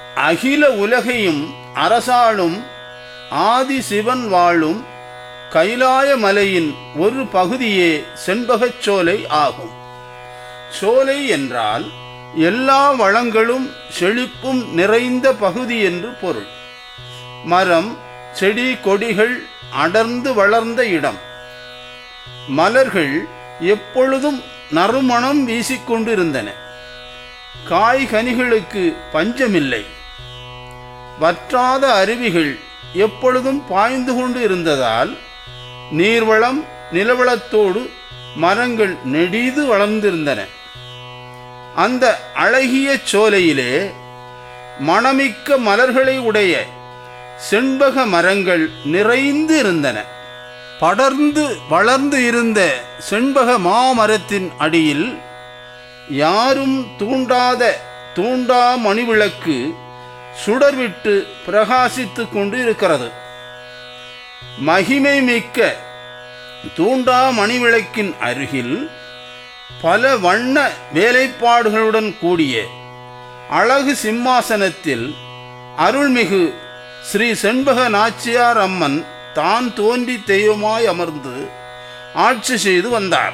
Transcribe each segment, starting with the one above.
அகில உலகையும் அரசாளும் ஆதி சிவன் வாழும் கைலாய மலையின் ஒரு பகுதியே செண்பகச் சோலை ஆகும் சோலை என்றால் எல்லா வளங்களும் செழிப்பும் நிறைந்த பகுதி என்று பொருள் மரம் செடி கொடிகள் அடர்ந்து வளர்ந்த இடம் மலர்கள் எப்பொழுதும் நறுமணம் வீசிக்கொண்டிருந்தன காய்கனிகளுக்கு பஞ்சமில்லை வற்றாத அருவிகள் எப்பொழுதும் பாய்ந்து கொண்டு இருந்ததால் நீர்வளம் நிலவளத்தோடு மரங்கள் நெடிது வளர்ந்திருந்தன அந்த அழகிய சோலையிலே மணமிக்க மலர்களை உடைய செண்பக மரங்கள் நிறைந்து இருந்தன படர்ந்து வளர்ந்து இருந்த செண்பக மாமரத்தின் அடியில் யாரும் தூண்டாத தூண்டா மணிவிளக்கு சுடர்விட்டு பிரகாசித்துக் கொண்டு இருக்கிறது மகிமை மிக்க தூண்டா மணிவிளக்கின் அருகில் பல வண்ண வேலைப்பாடுகளுடன் கூடிய அழகு சிம்மாசனத்தில் அருள்மிகு ஸ்ரீ செண்பக நாச்சியார் அம்மன் தான் தோன்றி தெய்வமாய் அமர்ந்து ஆட்சி செய்து வந்தார்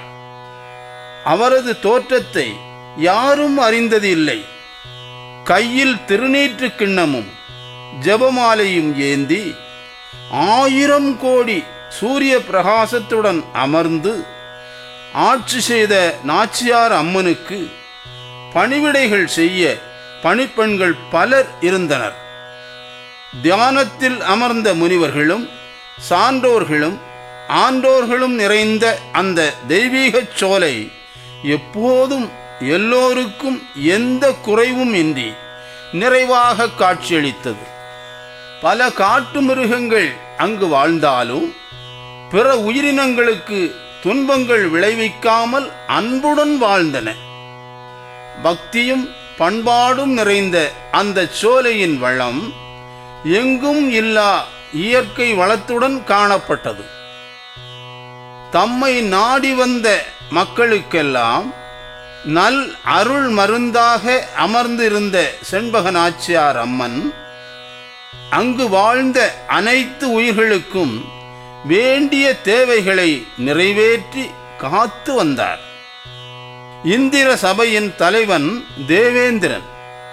அவரது தோற்றத்தை யாரும் அறிந்தது இல்லை கையில் திருநீற்று கிண்ணமும் ஜெபமாலையும் ஏந்தி ஆயிரம் கோடி சூரிய பிரகாசத்துடன் அமர்ந்து ஆட்சி செய்த நாச்சியார் அம்மனுக்கு பணிவிடைகள் செய்ய பணிப்பெண்கள் பலர் இருந்தனர் தியானத்தில் அமர்ந்த முனிவர்களும் சான்றோர்களும் ஆன்றோர்களும் நிறைந்த அந்த தெய்வீகச் சோலை எப்போதும் எல்லோருக்கும் எந்த குறைவும் இன்றி நிறைவாக காட்சியளித்தது பல காட்டு மிருகங்கள் அங்கு வாழ்ந்தாலும் பிற உயிரினங்களுக்கு துன்பங்கள் விளைவிக்காமல் அன்புடன் வாழ்ந்தன பக்தியும் பண்பாடும் நிறைந்த அந்த சோலையின் வளம் எங்கும் இல்லா இயற்கை வளத்துடன் காணப்பட்டது தம்மை நாடி வந்த மக்களுக்கெல்லாம் நல் அருள் மருந்தாக அமர்ந்திருந்த செண்பக நாச்சியார் அம்மன் அங்கு வாழ்ந்த அனைத்து உயிர்களுக்கும் வேண்டிய தேவைகளை நிறைவேற்றி காத்து வந்தார் இந்திர சபையின் தலைவன் தேவேந்திரன்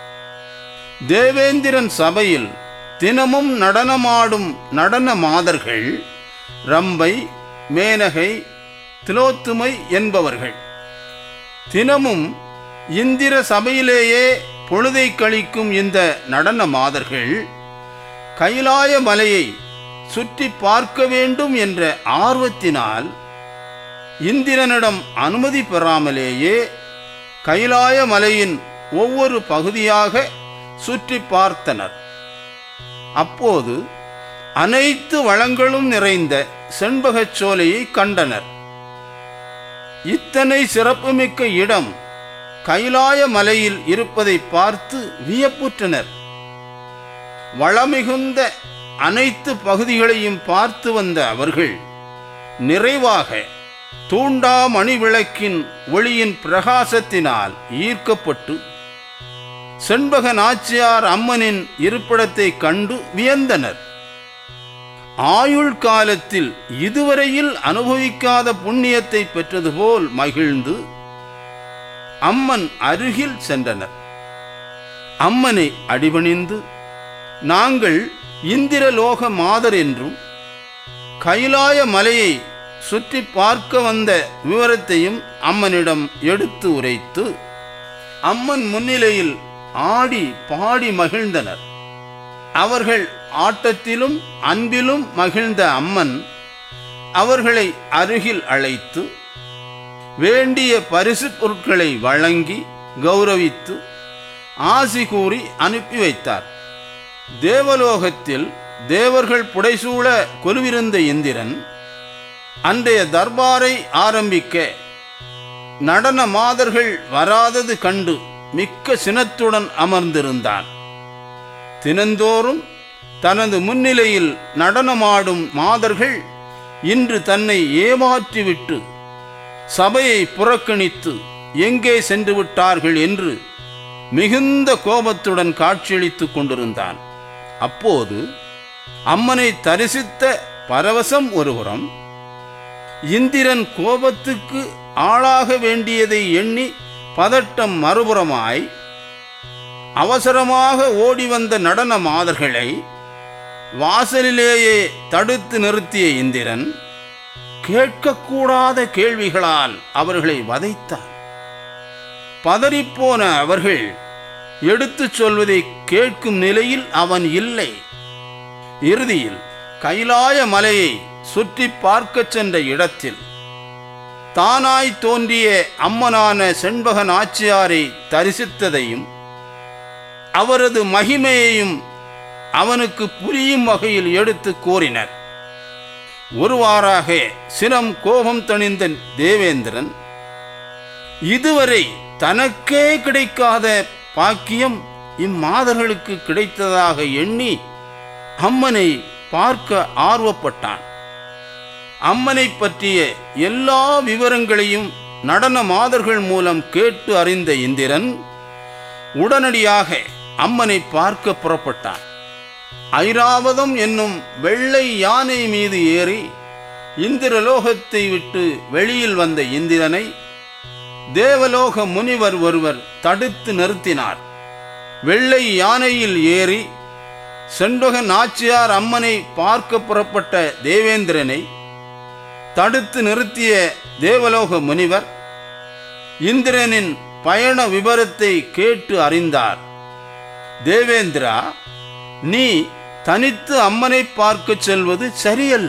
தேவேந்திரன் சபையில் தினமும் நடனமாடும் நடன மாதர்கள் ரம்பை மேனகை திலோத்துமை என்பவர்கள் தினமும் இந்திர சபையிலேயே பொழுதை கழிக்கும் இந்த நடன மாதர்கள் கைலாய மலையை சுற்றி பார்க்க வேண்டும் என்ற ஆர்வத்தினால் இந்திரனிடம் அனுமதி பெறாமலேயே கைலாய மலையின் ஒவ்வொரு பகுதியாக சுற்றி பார்த்தனர் அப்போது அனைத்து வளங்களும் நிறைந்த செண்பகச் சோலையை கண்டனர் இத்தனை சிறப்புமிக்க இடம் கைலாய மலையில் இருப்பதை பார்த்து வியப்புற்றனர் வளமிகுந்த அனைத்து பகுதிகளையும் பார்த்து வந்த அவர்கள் நிறைவாக தூண்டா மணி விளக்கின் ஒளியின் பிரகாசத்தினால் ஈர்க்கப்பட்டு செண்பக நாச்சியார் அம்மனின் இருப்பிடத்தை கண்டு வியந்தனர் ஆயுள் காலத்தில் இதுவரையில் அனுபவிக்காத புண்ணியத்தை பெற்றது போல் மகிழ்ந்து அம்மன் அருகில் சென்றனர் அம்மனை அடிபணிந்து நாங்கள் இந்திரலோக மாதர் என்றும் கைலாய மலையை சுற்றி பார்க்க வந்த விவரத்தையும் அம்மனிடம் எடுத்து உரைத்து அம்மன் முன்னிலையில் ஆடி பாடி மகிழ்ந்தனர் அவர்கள் ஆட்டத்திலும் அன்பிலும் மகிழ்ந்த அம்மன் அவர்களை அருகில் அழைத்து வேண்டிய பரிசு பொருட்களை வழங்கி கௌரவித்து ஆசி கூறி அனுப்பி வைத்தார் தேவலோகத்தில் தேவர்கள் புடைசூழ கொலுவிருந்த இந்திரன் அன்றைய தர்பாரை ஆரம்பிக்க நடன மாதர்கள் வராதது கண்டு மிக்க சினத்துடன் அமர்ந்திருந்தான் தினந்தோறும் தனது முன்னிலையில் நடனமாடும் மாதர்கள் இன்று தன்னை ஏமாற்றிவிட்டு சபையை புறக்கணித்து எங்கே சென்று விட்டார்கள் என்று மிகுந்த கோபத்துடன் காட்சியளித்துக் கொண்டிருந்தான் அப்போது அம்மனை தரிசித்த பரவசம் ஒருபுறம் இந்திரன் கோபத்துக்கு ஆளாக வேண்டியதை எண்ணி பதட்டம் மறுபுறமாய் அவசரமாக ஓடி வந்த நடன மாதர்களை வாசலிலேயே தடுத்து நிறுத்திய இந்திரன் கேட்கக்கூடாத கேள்விகளால் அவர்களை வதைத்தான் பதறிப்போன அவர்கள் எடுத்துச் சொல்வதை கேட்கும் நிலையில் அவன் இல்லை இறுதியில் கைலாய மலையை சுற்றி பார்க்கச் சென்ற இடத்தில் தானாய் தோன்றிய அம்மனான செண்பக நாச்சியாரை தரிசித்ததையும் அவரது மகிமையையும் அவனுக்கு புரியும் வகையில் எடுத்து கூறினர் ஒருவாறாக சினம் கோபம் தணிந்த தேவேந்திரன் இதுவரை தனக்கே கிடைக்காத பாக்கியம் இம்மாதர்களுக்கு கிடைத்ததாக எண்ணி அம்மனை பார்க்க ஆர்வப்பட்டான் அம்மனை பற்றிய எல்லா விவரங்களையும் நடன மாதர்கள் மூலம் கேட்டு அறிந்த இந்திரன் உடனடியாக அம்மனை பார்க்க புறப்பட்டான் ஐராவதம் என்னும் வெள்ளை யானை மீது ஏறி இந்திரலோகத்தை விட்டு வெளியில் வந்த இந்திரனை தேவலோக முனிவர் ஒருவர் தடுத்து நிறுத்தினார் வெள்ளை யானையில் ஏறி செண்பக நாச்சியார் அம்மனை பார்க்க புறப்பட்ட தேவேந்திரனை தடுத்து நிறுத்திய தேவலோக முனிவர் இந்திரனின் பயண விபரத்தை கேட்டு அறிந்தார் தேவேந்திரா நீ தனித்து அம்மனை பார்க்கச் செல்வது சரியல்ல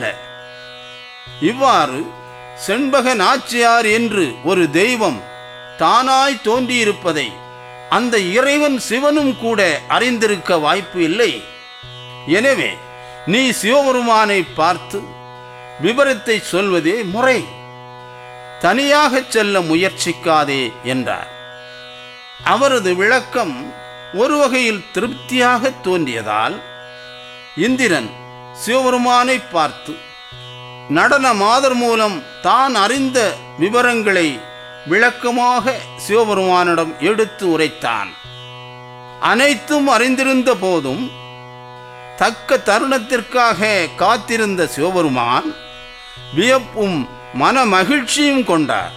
இவ்வாறு செண்பக நாச்சியார் என்று ஒரு தெய்வம் தானாய் தோன்றியிருப்பதை அந்த இறைவன் சிவனும் கூட அறிந்திருக்க வாய்ப்பு இல்லை எனவே நீ சிவபெருமானை பார்த்து விபரத்தை சொல்வதே முறை தனியாகச் செல்ல முயற்சிக்காதே என்றார் அவரது விளக்கம் ஒரு வகையில் திருப்தியாக தோன்றியதால் இந்திரன் சிவபெருமானை பார்த்து நடன மாதர் மூலம் தான் அறிந்த விவரங்களை விளக்கமாக சிவபெருமானிடம் எடுத்து உரைத்தான் அனைத்தும் அறிந்திருந்த போதும் தக்க தருணத்திற்காக காத்திருந்த சிவபெருமான் வியப்பும் மன மகிழ்ச்சியும் கொண்டார்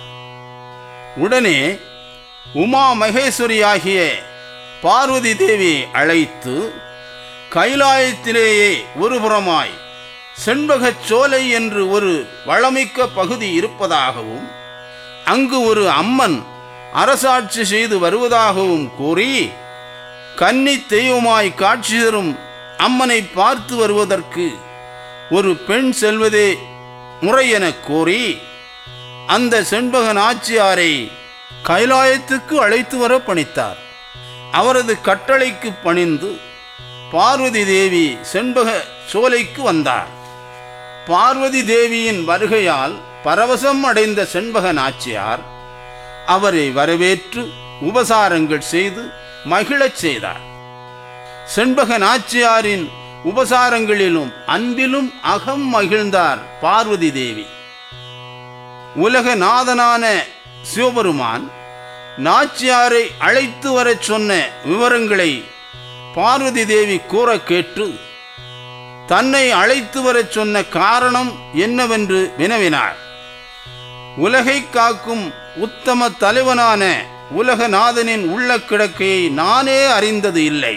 உடனே உமா மகேஸ்வரியாகிய பார்வதி தேவி அழைத்து கைலாயத்திலேயே ஒருபுறமாய் செண்பகச் சோலை என்று ஒரு வளமிக்க பகுதி இருப்பதாகவும் அங்கு ஒரு அம்மன் அரசாட்சி செய்து வருவதாகவும் கூறி கன்னி தெய்வமாய் காட்சி தரும் அம்மனை பார்த்து வருவதற்கு ஒரு பெண் செல்வதே முறை எனக் கூறி அந்த செண்பக நாச்சியாரை கைலாயத்துக்கு அழைத்து வர பணித்தார் அவரது கட்டளைக்கு பணிந்து பார்வதி தேவி செண்பக சோலைக்கு வந்தார் பார்வதி தேவியின் வருகையால் பரவசம் அடைந்த செண்பக நாச்சியார் அவரை வரவேற்று உபசாரங்கள் செய்து மகிழச் செய்தார் செண்பக நாச்சியாரின் உபசாரங்களிலும் அன்பிலும் அகம் மகிழ்ந்தார் பார்வதி தேவி உலக நாதனான சிவபெருமான் நாச்சியாரை அழைத்து வரச் சொன்ன விவரங்களை பார்வதி தேவி கூற கேட்டு தன்னை அழைத்து வரச் சொன்ன காரணம் என்னவென்று வினவினார் உலகை காக்கும் உத்தம தலைவனான உலகநாதனின் உள்ள கிடக்கையை நானே அறிந்தது இல்லை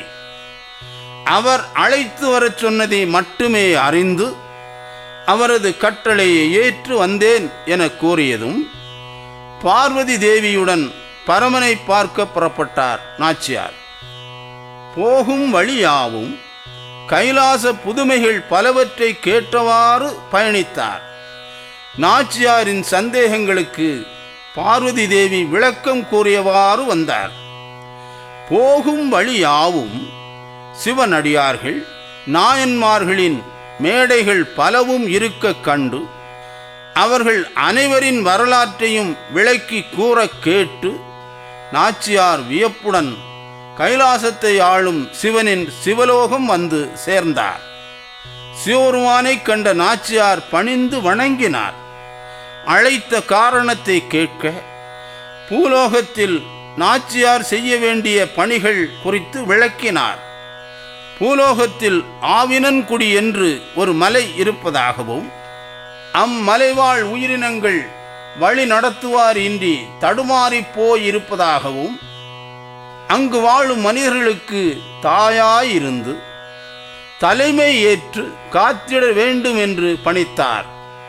அவர் அழைத்து வரச் சொன்னதை மட்டுமே அறிந்து அவரது கட்டளையை ஏற்று வந்தேன் என கூறியதும் பார்வதி தேவியுடன் பரமனை பார்க்க புறப்பட்டார் நாச்சியார் போகும் வழியாவும் கைலாச புதுமைகள் பலவற்றை கேட்டவாறு பயணித்தார் நாச்சியாரின் சந்தேகங்களுக்கு பார்வதி தேவி விளக்கம் கூறியவாறு வந்தார் போகும் வழியாவும் சிவனடியார்கள் நாயன்மார்களின் மேடைகள் பலவும் இருக்க கண்டு அவர்கள் அனைவரின் வரலாற்றையும் விளக்கி கூற கேட்டு நாச்சியார் வியப்புடன் கைலாசத்தை ஆளும் சிவனின் சிவலோகம் வந்து சேர்ந்தார் சிவருமானை கண்ட நாச்சியார் பணிந்து வணங்கினார் அழைத்த காரணத்தை கேட்க பூலோகத்தில் நாச்சியார் செய்ய வேண்டிய பணிகள் குறித்து விளக்கினார் பூலோகத்தில் ஆவினன்குடி என்று ஒரு மலை இருப்பதாகவும் அம்மலைவாழ் உயிரினங்கள் வழி நடத்துவார் இன்றி தடுமாறிப் போயிருப்பதாகவும் அங்கு வாழும் மனிதர்களுக்கு தாயாயிருந்து தலைமை ஏற்று காத்திட வேண்டும் என்று பணித்தார்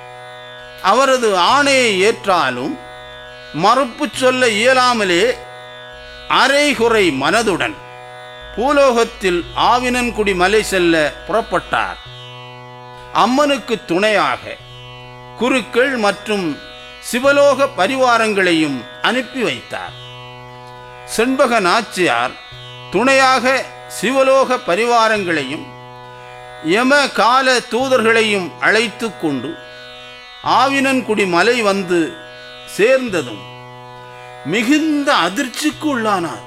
அவரது ஆணையை ஏற்றாலும் மறுப்பு சொல்ல இயலாமலே அரைகுறை மனதுடன் பூலோகத்தில் ஆவினன்குடி மலை செல்ல புறப்பட்டார் அம்மனுக்கு துணையாக குருக்கள் மற்றும் சிவலோக பரிவாரங்களையும் அனுப்பி வைத்தார் செண்பக நாச்சியார் துணையாக சிவலோக பரிவாரங்களையும் யம கால தூதர்களையும் அழைத்து கொண்டு ஆவினன்குடி மலை வந்து சேர்ந்ததும் மிகுந்த அதிர்ச்சிக்கு உள்ளானார்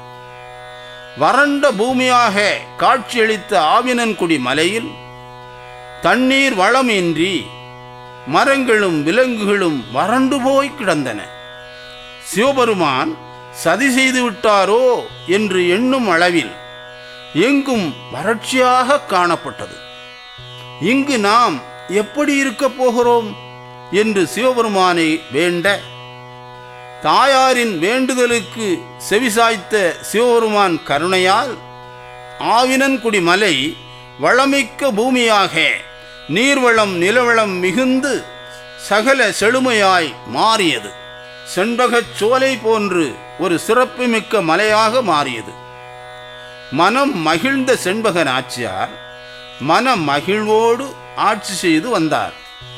வறண்ட பூமியாக காட்சியளித்த ஆவினன்குடி மலையில் தண்ணீர் வளமின்றி மரங்களும் விலங்குகளும் வறண்டு போய் கிடந்தன சிவபெருமான் சதி செய்து விட்டாரோ என்று எண்ணும் அளவில் எங்கும் வறட்சியாக காணப்பட்டது இங்கு நாம் எப்படி இருக்கப் போகிறோம் என்று சிவபெருமானை வேண்ட தாயாரின் வேண்டுதலுக்கு செவிசாய்த்த சிவபெருமான் கருணையால் ஆவினன்குடி மலை வளமிக்க பூமியாக நீர்வளம் நிலவளம் மிகுந்து சகல செழுமையாய் மாறியது செண்பகச் சோலை போன்று ஒரு சிறப்புமிக்க மலையாக மாறியது மனம் மகிழ்ந்த செண்பக நாச்சியார் மன மகிழ்வோடு ஆட்சி செய்து வந்தார்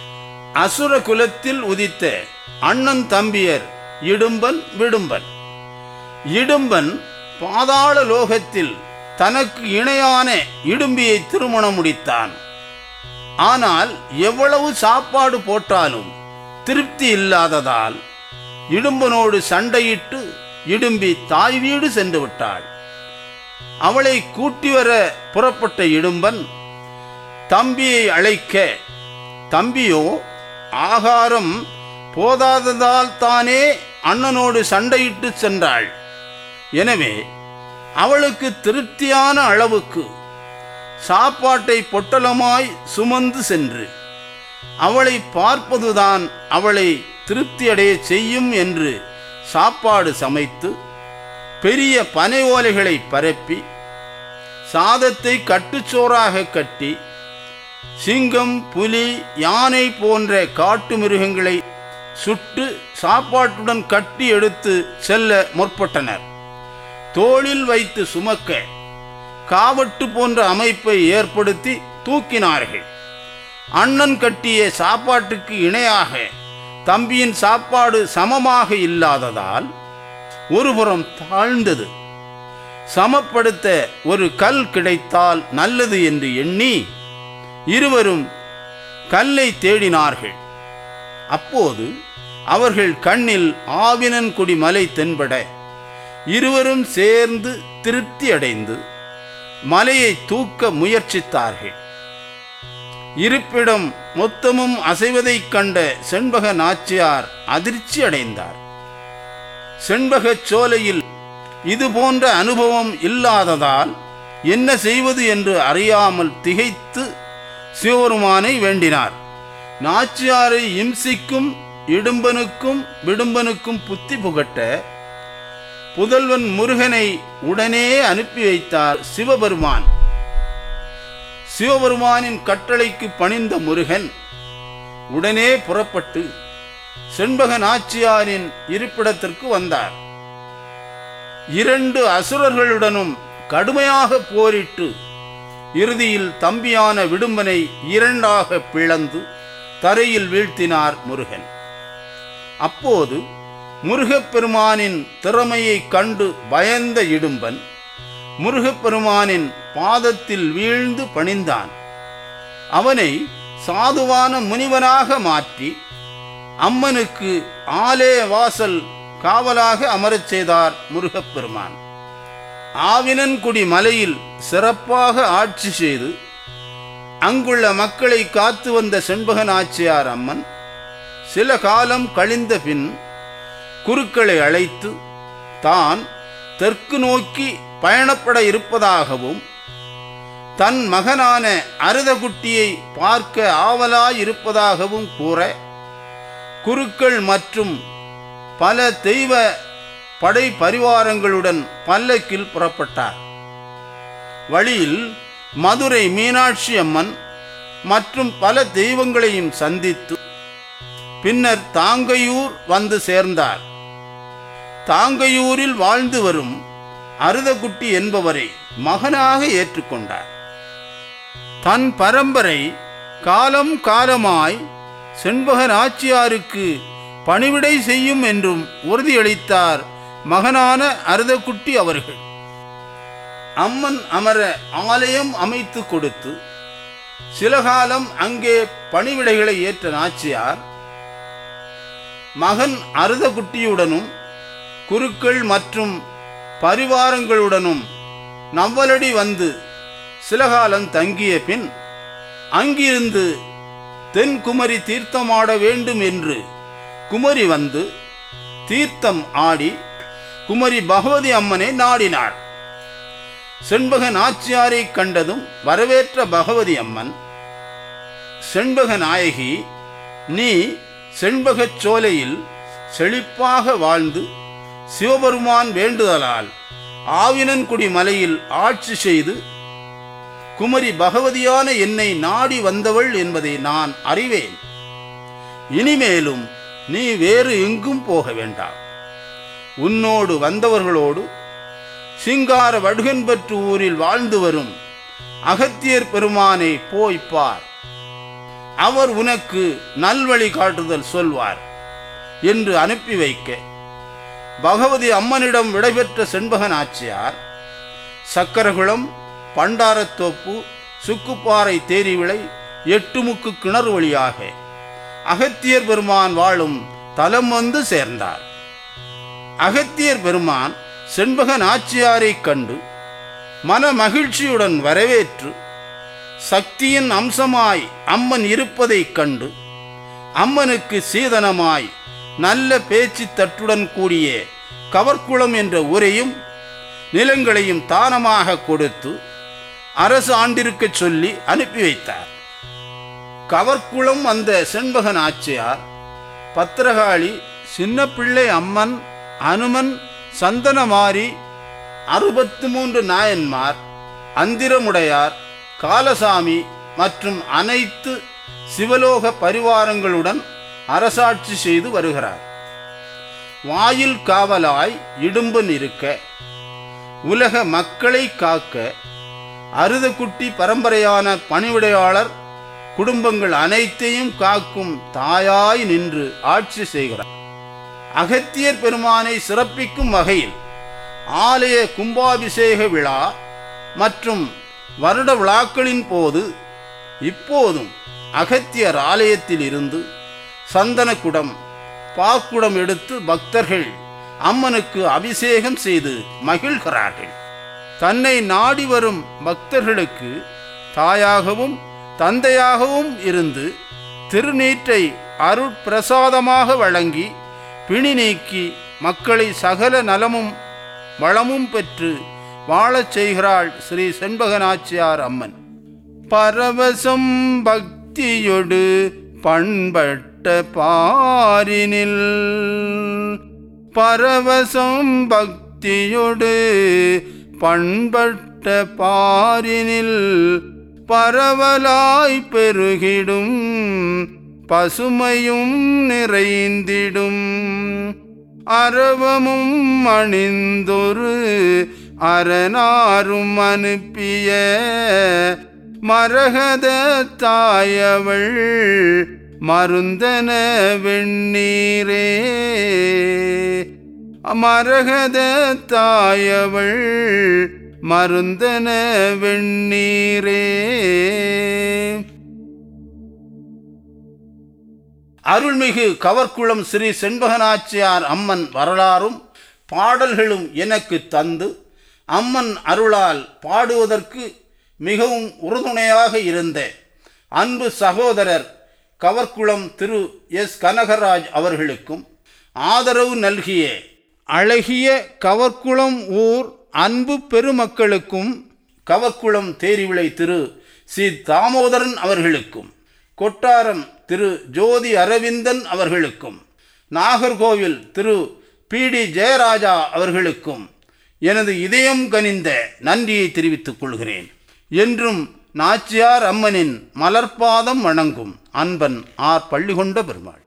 அசுர குலத்தில் உதித்த அண்ணன் தம்பியர் இடும்பன் விடும்பன் இடும்பன் பாதாள லோகத்தில் தனக்கு இணையான இடும்பியை திருமணம் முடித்தான் ஆனால் எவ்வளவு சாப்பாடு போட்டாலும் திருப்தி இல்லாததால் இடும்பனோடு சண்டையிட்டு இடும்பி தாய் வீடு சென்று விட்டாள் அவளை கூட்டி வர புறப்பட்ட இடும்பன் தம்பியை அழைக்க தம்பியோ ஆகாரம் போதாததால் தானே அண்ணனோடு சண்டையிட்டு சென்றாள் எனவே அவளுக்கு திருப்தியான அளவுக்கு சாப்பாட்டை பொட்டலமாய் சுமந்து சென்று அவளை பார்ப்பதுதான் அவளை திருப்தியடைய செய்யும் என்று சாப்பாடு சமைத்து பெரிய பனை ஓலைகளை பரப்பி சாதத்தை கட்டுச்சோறாக கட்டி சிங்கம் புலி யானை போன்ற காட்டு மிருகங்களை சுட்டு சாப்பாட்டுடன் கட்டி எடுத்து செல்ல முற்பட்டனர் தோளில் வைத்து சுமக்க காவட்டு போன்ற அமைப்பை ஏற்படுத்தி தூக்கினார்கள் அண்ணன் கட்டிய சாப்பாட்டுக்கு இணையாக தம்பியின் சாப்பாடு சமமாக இல்லாததால் ஒருபுறம் தாழ்ந்தது சமப்படுத்த ஒரு கல் கிடைத்தால் நல்லது என்று எண்ணி இருவரும் கல்லை தேடினார்கள் அப்போது அவர்கள் கண்ணில் ஆவினன்குடி மலை தென்பட இருவரும் சேர்ந்து திருப்தி அடைந்து மலையை தூக்க முயற்சித்தார்கள் இருப்பிடம் மொத்தமும் அசைவதைக் கண்ட செண்பக நாச்சியார் அதிர்ச்சி அடைந்தார் செண்பகச் சோலையில் இது போன்ற அனுபவம் இல்லாததால் என்ன செய்வது என்று அறியாமல் திகைத்து சிவபெருமானை வேண்டினார் நாச்சியாரை இம்சிக்கும் இடும்பனுக்கும் விடும்பனுக்கும் புத்தி புகட்ட புதல்வன் முருகனை உடனே அனுப்பி வைத்தார் சிவபெருமான் சிவபெருமானின் கட்டளைக்கு பணிந்த முருகன் உடனே புறப்பட்டு செண்பக நாச்சியாரின் இருப்பிடத்திற்கு வந்தார் இரண்டு அசுரர்களுடனும் கடுமையாக போரிட்டு இறுதியில் தம்பியான விடும்பனை இரண்டாக பிளந்து தரையில் வீழ்த்தினார் முருகன் அப்போது முருகப்பெருமானின் திறமையைக் கண்டு பயந்த இடும்பன் முருகப்பெருமானின் பாதத்தில் வீழ்ந்து பணிந்தான் அவனை சாதுவான முனிவனாக மாற்றி அம்மனுக்கு ஆலே வாசல் காவலாக அமரச் செய்தார் முருகப்பெருமான் ஆவினன்குடி மலையில் சிறப்பாக ஆட்சி செய்து அங்குள்ள மக்களை காத்து வந்த செண்பக நாச்சியார் அம்மன் சில காலம் கழிந்த பின் குருக்களை அழைத்து தான் தெற்கு நோக்கி பயணப்பட இருப்பதாகவும் தன் மகனான அருதகுட்டியை பார்க்க ஆவலாயிருப்பதாகவும் கூற குருக்கள் மற்றும் பல தெய்வ படை பரிவாரங்களுடன் பல்லக்கில் புறப்பட்டார் வழியில் மதுரை மீனாட்சி அம்மன் மற்றும் பல தெய்வங்களையும் சந்தித்து பின்னர் தாங்கையூர் வந்து சேர்ந்தார் தாங்கையூரில் வாழ்ந்து வரும் அருதகுட்டி என்பவரை மகனாக ஏற்றுக்கொண்டார் தன் பரம்பரை காலம் காலமாய் செண்பக நாச்சியாருக்கு பணிவிடை செய்யும் என்றும் உறுதியளித்தார் மகனான அருதக்குட்டி அவர்கள் அம்மன் அமர ஆலயம் அமைத்து கொடுத்து சில காலம் அங்கே பணிவிடைகளை ஏற்ற நாச்சியார் மகன் அருதகுட்டியுடனும் குருக்கள் மற்றும் பரிவாரங்களுடனும் நவ்வலடி வந்து சில காலம் தங்கிய பின் அங்கிருந்து தென்குமரி தீர்த்தமாட வேண்டும் என்று குமரி வந்து தீர்த்தம் ஆடி குமரி பகவதி அம்மனை நாடினார் செண்பக நாச்சியாரை கண்டதும் வரவேற்ற பகவதி அம்மன் செண்பக நாயகி நீ செண்பகச் சோலையில் செழிப்பாக வாழ்ந்து சிவபெருமான் வேண்டுதலால் ஆவினன்குடி மலையில் ஆட்சி செய்து குமரி பகவதியான என்னை நாடி வந்தவள் என்பதை நான் அறிவேன் இனிமேலும் நீ வேறு எங்கும் போக வேண்டாம் உன்னோடு வந்தவர்களோடு சிங்கார வடுகன்பற்று ஊரில் வாழ்ந்து வரும் அகத்தியர் பெருமானை போய்ப் பார் அவர் உனக்கு நல்வழி காட்டுதல் சொல்வார் என்று அனுப்பி வைக்க பகவதி அம்மனிடம் விடைபெற்ற செண்பக நாச்சியார் சக்கரகுளம் பண்டாரத்தோப்பு சுக்குப்பாறை தேரிவிளை எட்டுமுக்கு கிணறு வழியாக அகத்தியர் பெருமான் வாழும் தலம் வந்து சேர்ந்தார் அகத்தியர் பெருமான் செண்பக நாச்சியாரைக் கண்டு மன மகிழ்ச்சியுடன் வரவேற்று சக்தியின் அம்சமாய் அம்மன் இருப்பதைக் கண்டு அம்மனுக்கு சீதனமாய் நல்ல பேச்சு தட்டுடன் கூடிய கவர்க்குளம் என்ற உரையும் நிலங்களையும் தானமாக கொடுத்து அரசு ஆண்டிருக்கச் சொல்லி அனுப்பி வைத்தார் கவர்க்குளம் வந்த செண்பக நாச்சியார் பத்திரகாளி சின்ன பிள்ளை அம்மன் அனுமன் சந்தனமாரி அறுபத்து மூன்று நாயன்மார் அந்திரமுடையார் காலசாமி மற்றும் அனைத்து சிவலோக பரிவாரங்களுடன் அரசாட்சி செய்து வருகிறார் வாயில் காவலாய் இடும்பன் இருக்க உலக மக்களை காக்க அருதக்குட்டி பரம்பரையான பணிவிடையாளர் குடும்பங்கள் அனைத்தையும் காக்கும் தாயாய் நின்று ஆட்சி செய்கிறார் அகத்தியர் பெருமானை சிறப்பிக்கும் வகையில் ஆலய கும்பாபிஷேக விழா மற்றும் வருட விழாக்களின் போது இப்போதும் அகத்தியர் ஆலயத்தில் இருந்து சந்தனக்குடம் பாக்குடம் எடுத்து பக்தர்கள் அம்மனுக்கு அபிஷேகம் செய்து மகிழ்கிறார்கள் தன்னை நாடி வரும் பக்தர்களுக்கு தாயாகவும் தந்தையாகவும் இருந்து திருநீற்றை அருட்பிரசாதமாக வழங்கி பிணி நீக்கி மக்களை சகல நலமும் வளமும் பெற்று வாழச் செய்கிறாள் ஸ்ரீ செண்பகநாச்சியார் அம்மன் பரவசம் பக்தியொடு பண்பட்ட பாரினில் பரவசம் பக்தியொடு பண்பட்ட பாரினில் பரவலாய் பெருகிடும் பசுமையும் நிறைந்திடும் அரவமும் அணிந்தொரு அரணாரும் அனுப்பிய மரகத தாயவள் மருந்தன வெண்ணீரே மரகத தாயவள் மருந்தன வெண்ணீரே அருள்மிகு கவர்க்குளம் ஸ்ரீ செண்பகநாச்சியார் அம்மன் வரலாறும் பாடல்களும் எனக்கு தந்து அம்மன் அருளால் பாடுவதற்கு மிகவும் உறுதுணையாக இருந்த அன்பு சகோதரர் கவர்க்குளம் திரு எஸ் கனகராஜ் அவர்களுக்கும் ஆதரவு நல்கிய அழகிய கவர்க்குளம் ஊர் அன்பு பெருமக்களுக்கும் கவர்க்குளம் தேரிவிளை திரு சி தாமோதரன் அவர்களுக்கும் கொட்டாரம் திரு ஜோதி அரவிந்தன் அவர்களுக்கும் நாகர்கோவில் திரு பி டி ஜெயராஜா அவர்களுக்கும் எனது இதயம் கனிந்த நன்றியை தெரிவித்துக் கொள்கிறேன் என்றும் நாச்சியார் அம்மனின் மலர்பாதம் வணங்கும் அன்பன் ஆர் பள்ளிகொண்ட பெருமாள்